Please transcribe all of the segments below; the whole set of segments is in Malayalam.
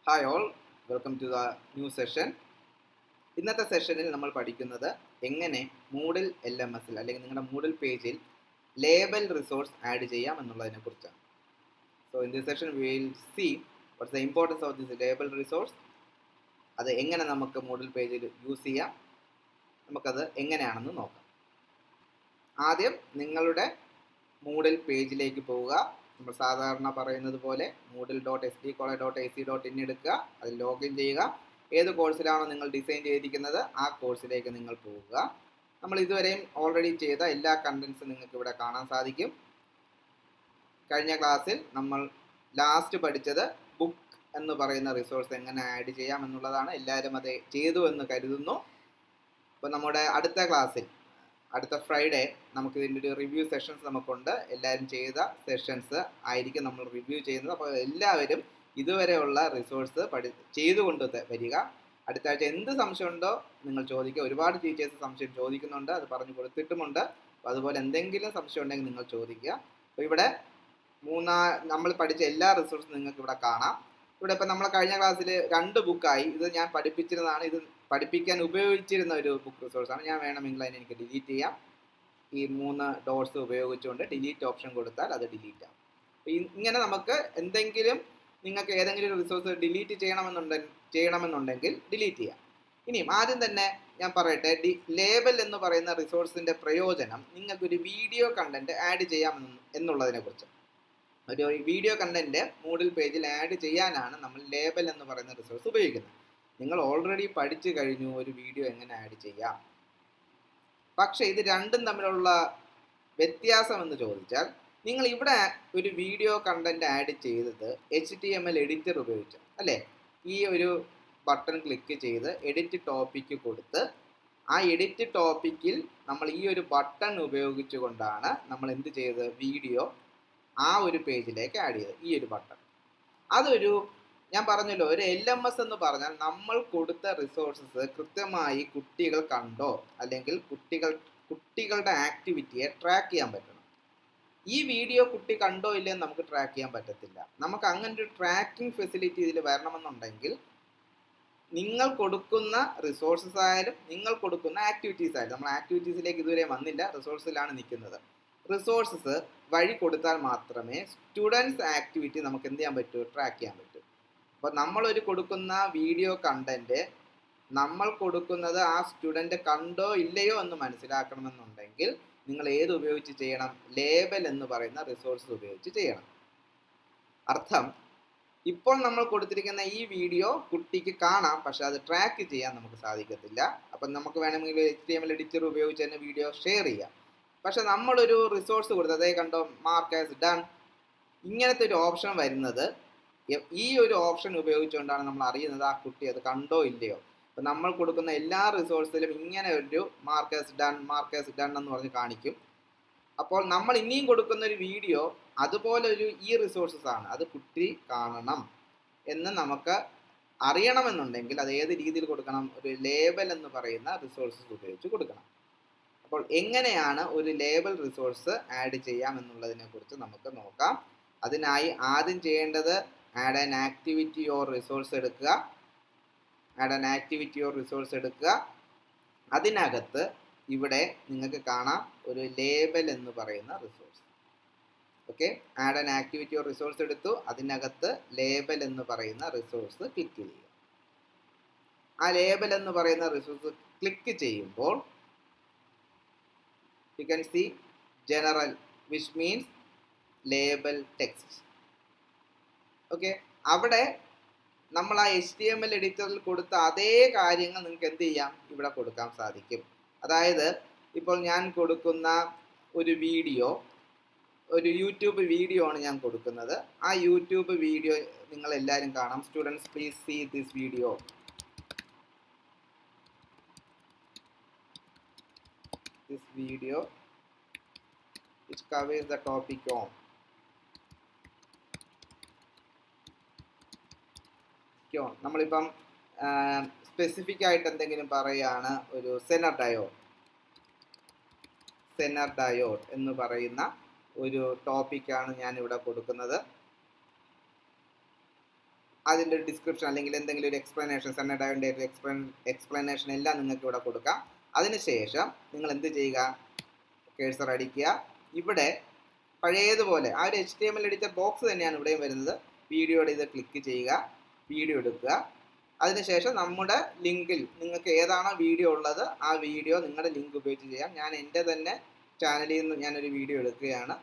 hi all welcome to the new session ഇന്നത്തെ സെഷനിൽ നമ്മൾ പഠിക്കുന്നത് എങ്ങനെ മൂഡിൽ എൽ എം എസിൽ അല്ലെങ്കിൽ നിങ്ങളുടെ മൂഡിൽ പേജിൽ ലേബൽ റിസോഴ്സ് ആഡ് ചെയ്യാം എന്നുള്ളതിനെ കുറിച്ചാണ് so in this session will see what's the importance of this label resource അത് എങ്ങനെ നമുക്ക് മൂഡിൽ പേജിൽ യൂസ് ചെയ്യാം നമുക്കത് എങ്ങനെയാണെന്ന് നോക്കാം ആദ്യം നിങ്ങളുടെ മൂഡിൽ പേജിലേക്ക് പോവുക നമ്മൾ സാധാരണ പറയുന്നത് പോലെ Moodle dot S D cola dot A C dot in എടുക്കുക അതിൽ ലോഗിൻ ചെയ്യുക ഏത് കോഴ്സിലാണോ നിങ്ങൾ ഡിസൈൻ ചെയ്തിരിക്കുന്നത് ആ കോഴ്സിലേക്ക് നിങ്ങൾ പോവുക നമ്മൾ ഇതുവരെയും ഓൾറെഡി ചെയ്ത എല്ലാ കണ്ടൻസും നിങ്ങൾക്ക് ഇവിടെ കാണാൻ സാധിക്കും കഴിഞ്ഞ ക്ലാസ്സിൽ നമ്മൾ ലാസ്റ്റ് പഠിച്ചത് ബുക്ക് എന്ന് പറയുന്ന റിസോഴ്സ് എങ്ങനെ ആഡ് ചെയ്യാം എന്നുള്ളതാണ് എല്ലാവരും അത് ചെയ്തു എന്ന് കരുതുന്നു അപ്പോൾ നമ്മുടെ അടുത്ത ക്ലാസ്സിൽ അടുത്ത ഫ്രൈഡേ നമുക്ക് ഇതിൻ്റെ ഒരു റിവ്യൂ സെഷൻസ് നമുക്കുണ്ട് എല്ലാവരും ചെയ്ത സെഷൻസ് ആയിരിക്കും നമ്മൾ റിവ്യൂ ചെയ്യുന്നത് അപ്പോൾ എല്ലാവരും ഇതുവരെയുള്ള റിസോഴ്സ് പഠി ചെയ്തുകൊണ്ട് വരിക അടുത്ത ആഴ്ച എന്ത് സംശയമുണ്ടോ നിങ്ങൾ ചോദിക്കുക ഒരുപാട് ടീച്ചേഴ്സ് സംശയം ചോദിക്കുന്നുണ്ട് അത് പറഞ്ഞു കൊടുത്തിട്ടുമുണ്ട് അപ്പോൾ അതുപോലെ എന്തെങ്കിലും സംശയം ഉണ്ടെങ്കിൽ നിങ്ങൾ ചോദിക്കുക അപ്പോൾ ഇവിടെ മൂന്നാ നമ്മൾ പഠിച്ച എല്ലാ റിസോഴ്സും നിങ്ങൾക്ക് ഇവിടെ കാണാം ഇവിടെ ഇപ്പം നമ്മൾ കഴിഞ്ഞ ക്ലാസ്സിൽ രണ്ട് ബുക്കായി ഇത് ഞാൻ പഠിപ്പിച്ചിരുന്നതാണ് ഇത് പഠിപ്പിക്കാൻ ഉപയോഗിച്ചിരുന്ന ഒരു ബുക്ക് റിസോഴ്സാണ് ഞാൻ വേണമെങ്കിൽ അതിനെ എനിക്ക് ഡിലീറ്റ് ചെയ്യാം ഈ മൂന്ന് ഡോട്ട്സ് ഉപയോഗിച്ചുകൊണ്ട് ഡിലീറ്റ് ഓപ്ഷൻ കൊടുത്താൽ അത് ഡിലീറ്റ് ആവും ഇങ്ങനെ നമുക്ക് എന്തെങ്കിലും നിങ്ങൾക്ക് ഏതെങ്കിലും ഒരു റിസോഴ്സ് ഡിലീറ്റ് ചെയ്യണമെന്നുണ്ടെ ചെയ്യണമെന്നുണ്ടെങ്കിൽ ഡിലീറ്റ് ചെയ്യാം ഇനിയും ആദ്യം തന്നെ ഞാൻ പറയട്ടെ ഡി ലേബൽ എന്ന് പറയുന്ന റിസോഴ്സിൻ്റെ പ്രയോജനം നിങ്ങൾക്കൊരു വീഡിയോ കണ്ടന്റ് ആഡ് ചെയ്യാം എന്നുള്ളതിനെ കുറിച്ച് ഒരു വീഡിയോ കണ്ടന്റ് മൂഡിൽ പേജിൽ ആഡ് ചെയ്യാനാണ് നമ്മൾ ലേബൽ എന്ന് പറയുന്ന റിസോഴ്സ് ഉപയോഗിക്കുന്നത് നിങ്ങൾ ഓൾറെഡി പഠിച്ചു കഴിഞ്ഞു ഒരു വീഡിയോ എങ്ങനെ ആഡ് ചെയ്യാം പക്ഷേ ഇത് രണ്ടും തമ്മിലുള്ള വ്യത്യാസം എന്ന് ചോദിച്ചാൽ നിങ്ങൾ ഇവിടെ ഒരു വീഡിയോ കണ്ടന്റ് ആഡ് ചെയ്തത് H T M L editor ഉപയോഗിച്ചു അല്ലേ ഈ ഒരു ബട്ടൺ ക്ലിക്ക് ചെയ്ത് എഡിറ്റ് ടോപ്പിക്ക് കൊടുത്ത് ആ എഡിറ്റ് ടോപ്പിക്കിൽ നമ്മൾ ഈ ഒരു ബട്ടൺ ഉപയോഗിച്ചുകൊണ്ടാണ് നമ്മൾ എന്ത് ചെയ്തത് വീഡിയോ ആ ഒരു പേജിലേക്ക് ആഡ് ചെയ്തത് ഈ ഒരു ബട്ടൺ അതൊരു ഞാൻ പറഞ്ഞല്ലോ ഒരു എൽ എം എസ് എന്ന് പറഞ്ഞാൽ നമ്മൾ കൊടുത്ത റിസോഴ്സസ് കൃത്യമായി കുട്ടികൾ കണ്ടോ അല്ലെങ്കിൽ കുട്ടികൾ കുട്ടികളുടെ ആക്ടിവിറ്റിയെ ട്രാക്ക് ചെയ്യാൻ പറ്റണം ഈ വീഡിയോ കുട്ടി കണ്ടോ ഇല്ലയോ നമുക്ക് ട്രാക്ക് ചെയ്യാൻ പറ്റത്തില്ല നമുക്ക് അങ്ങനെ ഒരു ട്രാക്കിംഗ് ഫെസിലിറ്റി ഇതിൽ വരണമെന്നുണ്ടെങ്കിൽ നിങ്ങൾ കൊടുക്കുന്ന റിസോഴ്സസ് ആയാലും നിങ്ങൾ കൊടുക്കുന്ന ആക്ടിവിറ്റീസ് ആയാലും നമ്മൾ ആക്ടിവിറ്റീസിലേക്ക് ഇതുവരെ വന്നില്ല റിസോഴ്സിലാണ് നിൽക്കുന്നത് റിസോഴ്സസ് വഴി കൊടുത്താൽ മാത്രമേ സ്റ്റുഡൻസ് ആക്ടിവിറ്റി നമുക്ക് എന്ത് ചെയ്യാൻ പറ്റൂ ട്രാക്ക് ചെയ്യാൻ പറ്റൂ അപ്പോൾ നമ്മളൊരു കൊടുക്കുന്ന വീഡിയോ കണ്ടന്റ് നമ്മൾ കൊടുക്കുന്നത് ആ സ്റ്റുഡൻറ്റ് കണ്ടോ ഇല്ലയോ എന്ന് മനസ്സിലാക്കണമെന്നുണ്ടെങ്കിൽ നിങ്ങൾ ഏത് ഉപയോഗിച്ച് ചെയ്യണം ലേബൽ എന്ന് പറയുന്ന റിസോഴ്സ് ഉപയോഗിച്ച് ചെയ്യണം അർത്ഥം ഇപ്പോൾ നമ്മൾ കൊടുത്തിരിക്കുന്ന ഈ വീഡിയോ കുട്ടിക്ക് കാണാം പക്ഷെ അത് ട്രാക്ക് ചെയ്യാൻ നമുക്ക് സാധിക്കത്തില്ല അപ്പം നമുക്ക് വേണമെങ്കിൽ H T M L editor ഉപയോഗിച്ച് തന്നെ വീഡിയോ ഷെയർ ചെയ്യാം പക്ഷെ നമ്മളൊരു റിസോഴ്സ് കൊടുത്ത് അതേ കണ്ടോ മാർക്ക് ആസ് ഡൺ ഇങ്ങനത്തെ ഒരു ഓപ്ഷൻ വരുന്നത് ഈ ഒരു ഓപ്ഷൻ ഉപയോഗിച്ചുകൊണ്ടാണ് നമ്മൾ അറിയുന്നത് ആ കുട്ടി അത് കണ്ടോ ഇല്ലയോ അപ്പം നമ്മൾ കൊടുക്കുന്ന എല്ലാ റിസോഴ്സിലും ഇങ്ങനെ ഒരു മാർക്കേഴ്സ് ഡൺ മാർക്കേഴ്സ് ഡൺ എന്ന് പറഞ്ഞ് കാണിക്കും അപ്പോൾ നമ്മൾ ഇനിയും കൊടുക്കുന്ന ഒരു വീഡിയോ അതുപോലെ ഒരു ഈ റിസോഴ്സസ് ആണ് അത് കുട്ടി കാണണം എന്ന് നമുക്ക് അറിയണമെന്നുണ്ടെങ്കിൽ അത് ഏത് രീതിയിൽ കൊടുക്കണം ഒരു ലേബൽ എന്ന് പറയുന്ന റിസോഴ്സസ് ഉപയോഗിച്ച് കൊടുക്കണം അപ്പോൾ എങ്ങനെയാണ് ഒരു ലേബൽ റിസോഴ്സ് ആഡ് ചെയ്യാം എന്നുള്ളതിനെ കുറിച്ച് നമുക്ക് നോക്കാം അതിനായി ആദ്യം ചെയ്യേണ്ടത് add an activity or resource എടുക്കുക add an activity or resource എടുക്കുക അതിനകത്ത് ഇവിടെ നിങ്ങൾക്ക് കാണാം ഒരു ലേബൽ എന്ന് പറയുന്ന resource okay add an activity or resource എടുത്തു അതിനകത്ത് ലേബൽ എന്ന് പറയുന്ന റിസോഴ്സ് ക്ലിക്ക് ചെയ്യുക ആ ലേബൽ എന്ന് പറയുന്ന റിസോഴ്സ് ക്ലിക്ക് ചെയ്യുമ്പോൾ you can see general which means label text okay അവിടെ നമ്മൾ ആ എച്ച് ടി എം എൽ എഡിറ്ററിൽ കൊടുത്ത അതേ കാര്യങ്ങൾ നിങ്ങൾക്ക് എന്ത് ചെയ്യാം ഇവിടെ കൊടുക്കാൻ സാധിക്കും അതായത് ഇപ്പോൾ ഞാൻ കൊടുക്കുന്ന ഒരു വീഡിയോ ഒരു യൂട്യൂബ് വീഡിയോ ആണ് ഞാൻ കൊടുക്കുന്നത് ആ യൂട്യൂബ് വീഡിയോ നിങ്ങൾ എല്ലാവരും കാണാം students please see this video this video which covers the topic on ക്യോൺ നമ്മളിപ്പം സ്പെസിഫിക് ആയിട്ട് എന്തെങ്കിലും പറയുകയാണ് ഒരു സെനർ ഡയോഡ് സെനർ ഡയോഡ് എന്ന് പറയുന്ന ഒരു ടോപ്പിക്കാണ് ഞാൻ ഇവിടെ കൊടുക്കുന്നത് അതിൻ്റെ ഡിസ്ക്രിപ്ഷൻ അല്ലെങ്കിൽ എന്തെങ്കിലും ഒരു എക്സ്പ്ലനേഷൻ സന്നഡായതിൻ്റെ ഒരു എക്സ്പ്ലൻ എക്സ്പ്ലനേഷൻ എല്ലാം നിങ്ങൾക്ക് ഇവിടെ കൊടുക്കാം അതിനുശേഷം നിങ്ങൾ എന്ത് ചെയ്യുക കേഴ്സർ അടിക്കുക ഇവിടെ പഴയതുപോലെ ആ ഒരു H T M L editor box തന്നെയാണ് ഇവിടെയും വരുന്നത് വീഡിയോയുടെ ഇത് ക്ലിക്ക് ചെയ്യുക വീഡിയോ എടുക്കുക അതിനുശേഷം നമ്മുടെ ലിങ്കിൽ നിങ്ങൾക്ക് ഏതാണോ വീഡിയോ ഉള്ളത് ആ വീഡിയോ നിങ്ങളുടെ ലിങ്ക് ഉപയോഗിച്ച് ചെയ്യാം ഞാൻ എൻ്റെ തന്നെ ചാനലിൽ നിന്ന് ഞാനൊരു വീഡിയോ എടുക്കുകയാണ്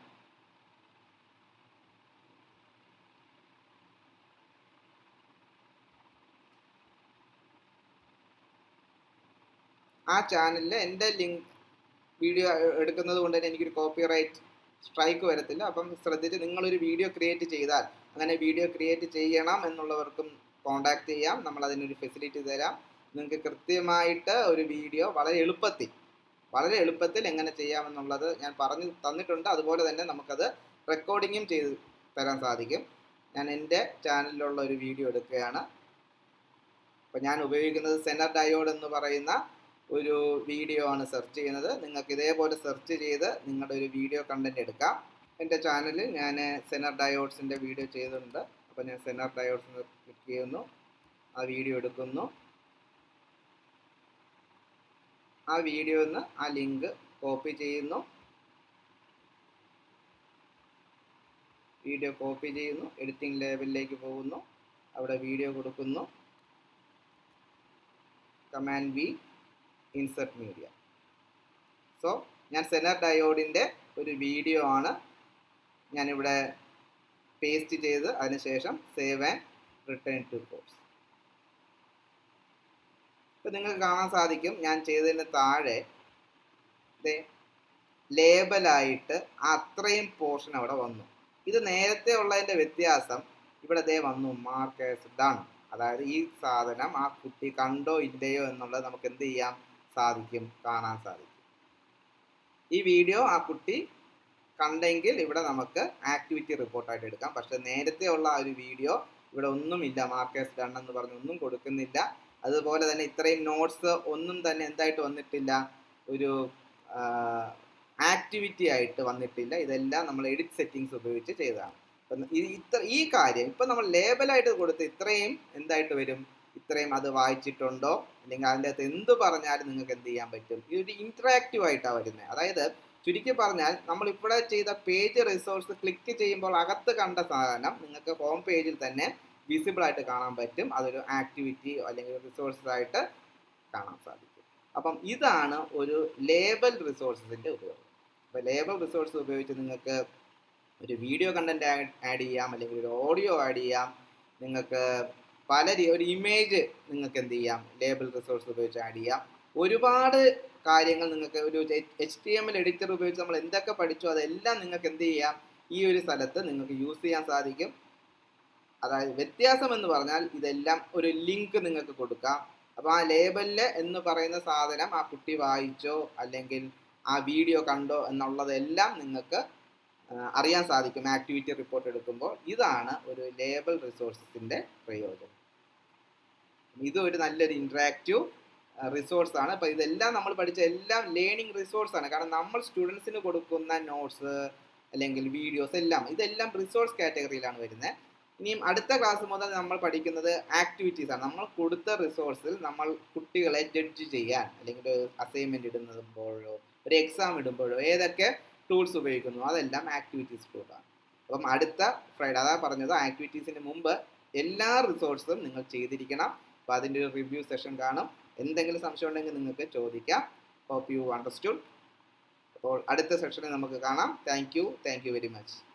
ആ ചാനലിൽ എൻ്റെ ലിങ്ക് വീഡിയോ എടുക്കുന്നത് കൊണ്ട് തന്നെ എനിക്കൊരു കോപ്പി റൈറ്റ് സ്ട്രൈക്ക് വരത്തില്ല അപ്പം ശ്രദ്ധിച്ച് നിങ്ങളൊരു വീഡിയോ ക്രിയേറ്റ് ചെയ്താൽ അങ്ങനെ വീഡിയോ ക്രിയേറ്റ് ചെയ്യണം എന്നുള്ളവർക്കും കോണ്ടാക്ട് ചെയ്യാം നമ്മൾ അതിനൊരു ഫെസിലിറ്റി തരാം നിങ്ങൾക്ക് കൃത്യമായിട്ട് ഒരു വീഡിയോ വളരെ എളുപ്പത്തിൽ വളരെ എളുപ്പത്തിൽ എങ്ങനെ ചെയ്യാമെന്നുള്ളത് ഞാൻ പറഞ്ഞു തന്നിട്ടുണ്ട് അതുപോലെ തന്നെ നമുക്കത് റെക്കോർഡിങ്ങും ചെയ്ത് തരാൻ സാധിക്കും ഞാൻ എൻ്റെ ചാനലിലുള്ള ഒരു വീഡിയോ എടുക്കുകയാണ് അപ്പോൾ ഞാൻ ഉപയോഗിക്കുന്നത് സെനർ ഡയോഡ് എന്ന് പറയുന്ന ഒരു വീഡിയോ ആണ് സെർച്ച് ചെയ്യുന്നത് നിങ്ങൾക്ക് ഇതേപോലെ സെർച്ച് ചെയ്ത് നിങ്ങളുടെ ഒരു വീഡിയോ കണ്ടന്റ് എടുക്കാം എൻ്റെ ചാനലിൽ ഞാൻ സെനർ ഡയോഡ്സിൻ്റെ വീഡിയോ ചെയ്തിട്ടുണ്ട് അപ്പോൾ ഞാൻ സെനർ ഡയോഡ്സ് ക്ലിക്ക് ചെയ്യുന്നു ആ വീഡിയോ എടുക്കുന്നു ആ വീഡിയോയിൽ നിന്ന് ആ ലിങ്ക് കോപ്പി ചെയ്യുന്നു വീഡിയോ കോപ്പി ചെയ്യുന്നു എഡിറ്റിംഗ് ലേബലിലേക്ക് പോകുന്നു അവിടെ വീഡിയോ കൊടുക്കുന്നു command V insert media so ഞാൻ സെനർ ഡയോഡിൻ്റെ ഒരു വീഡിയോ ആണ് ഞാനിവിടെ പേസ്റ്റ് ചെയ്ത് അതിനുശേഷം save and return to course ഇപ്പം നിങ്ങൾക്ക് കാണാൻ സാധിക്കും ഞാൻ ചെയ്തതിന് താഴെ ദേ ലേബലായിട്ട് അത്രയും പോർഷൻ അവിടെ വന്നു ഇത് നേരത്തെ ഉള്ളതിൻ്റെ വ്യത്യാസം ഇവിടെ ദേ വന്നു മാർക്കേഴ്സ് ഡൺ അതായത് ഈ സാധനം ആ കുട്ടി കണ്ടോ ഇല്ലയോ എന്നുള്ളത് നമുക്ക് എന്ത് ചെയ്യാം സാധിക്കും കാണാൻ സാധിക്കും ഈ വീഡിയോ ആ കുട്ടി കണ്ടെങ്കിൽ ഇവിടെ നമുക്ക് ആക്ടിവിറ്റി റിപ്പോർട്ടായിട്ട് എടുക്കാം പക്ഷെ നേരത്തെ ഉള്ള ആ ഒരു വീഡിയോ ഇവിടെ ഒന്നുമില്ല മാർക്കേഴ്സ് ഡൺ എന്ന് പറഞ്ഞ് ഒന്നും കൊടുക്കുന്നില്ല അതുപോലെ തന്നെ ഇത്രയും നോട്ട്സ് ഒന്നും തന്നെ എന്തായിട്ട് വന്നിട്ടില്ല ഒരു ആക്ടിവിറ്റി ആയിട്ട് വന്നിട്ടില്ല ഇതെല്ലാം നമ്മൾ എഡിറ്റ് സെറ്റിങ്സ് ഉപയോഗിച്ച് ചെയ്തതാണ് അപ്പം ഈ ഇത്ര ഈ കാര്യം ഇപ്പം നമ്മൾ ലേബലായിട്ട് കൊടുത്ത് ഇത്രയും എന്തായിട്ട് വരും ഇത്രയും അത് വായിച്ചിട്ടുണ്ടോ അല്ലെങ്കിൽ അതിൻ്റെ അകത്ത് എന്ത് പറഞ്ഞാലും നിങ്ങൾക്ക് എന്ത് ചെയ്യാൻ പറ്റും ഇതൊരു ഇൻറ്ററാക്റ്റീവ് ആയിട്ടാണ് വരുന്നത് അതായത് ചുരുക്കി പറഞ്ഞാൽ നമ്മൾ ഇവിടെ ചെയ്ത പേജ് റിസോഴ്സ് ക്ലിക്ക് ചെയ്യുമ്പോൾ അകത്ത് കണ്ട സാധനം നിങ്ങൾക്ക് ഹോം പേജിൽ തന്നെ വിസിബിൾ ആയിട്ട് കാണാൻ പറ്റും അതൊരു ആക്ടിവിറ്റി അല്ലെങ്കിൽ റിസോഴ്സസ് ആയിട്ട് കാണാൻ സാധിക്കും അപ്പം ഇതാണ് ഒരു ലേബൽ റിസോഴ്സസിൻ്റെ ഉപയോഗം അപ്പോൾ ലേബൽ റിസോഴ്സ് ഉപയോഗിച്ച് നിങ്ങൾക്ക് ഒരു വീഡിയോ കണ്ടന്റ് ആഡ് ചെയ്യാം അല്ലെങ്കിൽ ഒരു ഓഡിയോ ആഡ് ചെയ്യാം നിങ്ങൾക്ക് പല രീ ഒരു ഇമേജ് നിങ്ങൾക്ക് എന്ത് ചെയ്യാം ലേബൽ റിസോഴ്സ് ഉപയോഗിച്ച് ആഡ് ചെയ്യാം ഒരുപാട് കാര്യങ്ങൾ നിങ്ങൾക്ക് ഒരു H T M L editor ഉപയോഗിച്ച് നമ്മൾ എന്തൊക്കെ പഠിച്ചോ അതെല്ലാം നിങ്ങൾക്ക് എന്ത് ചെയ്യാം ഈ ഒരു സ്ഥലത്ത് നിങ്ങൾക്ക് യൂസ് ചെയ്യാൻ സാധിക്കും അതായത് വ്യത്യാസം എന്ന് പറഞ്ഞാൽ ഇതെല്ലാം ഒരു ലിങ്ക് നിങ്ങൾക്ക് കൊടുക്കാം അപ്പോൾ ആ ലേബലിൽ എന്ന് പറയുന്ന സാധനം ആ കുട്ടി വായിച്ചോ അല്ലെങ്കിൽ ആ വീഡിയോ കണ്ടോ എന്നുള്ളതെല്ലാം നിങ്ങൾക്ക് അറിയാൻ സാധിക്കും ആക്ടിവിറ്റി റിപ്പോർട്ട് എടുക്കുമ്പോൾ ഇതാണ് ഒരു ലേബൽ റിസോഴ്സസിൻ്റെ പ്രയോജനം ഇത് ഒരു നല്ലൊരു ഇൻട്രാക്റ്റീവ് റിസോഴ്സ് ആണ് അപ്പോൾ ഇതെല്ലാം നമ്മൾ പഠിച്ച എല്ലാം ലേണിംഗ് റിസോഴ്സ് ആണ് കാരണം നമ്മൾ സ്റ്റുഡൻസിന് കൊടുക്കുന്ന നോട്ട്സ് അല്ലെങ്കിൽ വീഡിയോസ് എല്ലാം ഇതെല്ലാം റിസോഴ്സ് കാറ്റഗറിയിലാണ് വരുന്നത് ഇനിയും അടുത്ത ക്ലാസ് മുതൽ നമ്മൾ പഠിക്കുന്നത് ആക്ടിവിറ്റീസ് ആണ് നമ്മൾ കൊടുത്ത റിസോഴ്സിൽ നമ്മൾ കുട്ടികളെ ജഡ്ജ് ചെയ്യാൻ അല്ലെങ്കിൽ ഒരു അസൈൻമെന്റ് ഇടുമ്പോഴോ ഒരു എക്സാം ഇടുമ്പോഴോ ഏതൊക്കെ ടൂൾസ് ഉപയോഗിക്കുന്നു അതെല്ലാം ആക്ടിവിറ്റീസ് ടൂളാണ് അപ്പം അടുത്ത ഫ്രൈഡേ അതാ പറഞ്ഞത് ആക്ടിവിറ്റീസിന് മുമ്പ് എല്ലാ റിസോഴ്സും നിങ്ങൾ ചെയ്തിരിക്കണം അപ്പോൾ അതിൻ്റെ ഒരു റിവ്യൂ സെഷൻ കാണും എന്തെങ്കിലും സംശയം ഉണ്ടെങ്കിൽ നിങ്ങൾക്ക് ചോദിക്കാം ഹോപ്പ് യു അണ്ടർസ്റ്റുഡ് അപ്പോൾ അടുത്ത സെഷനിൽ നമുക്ക് കാണാം thank you thank you very much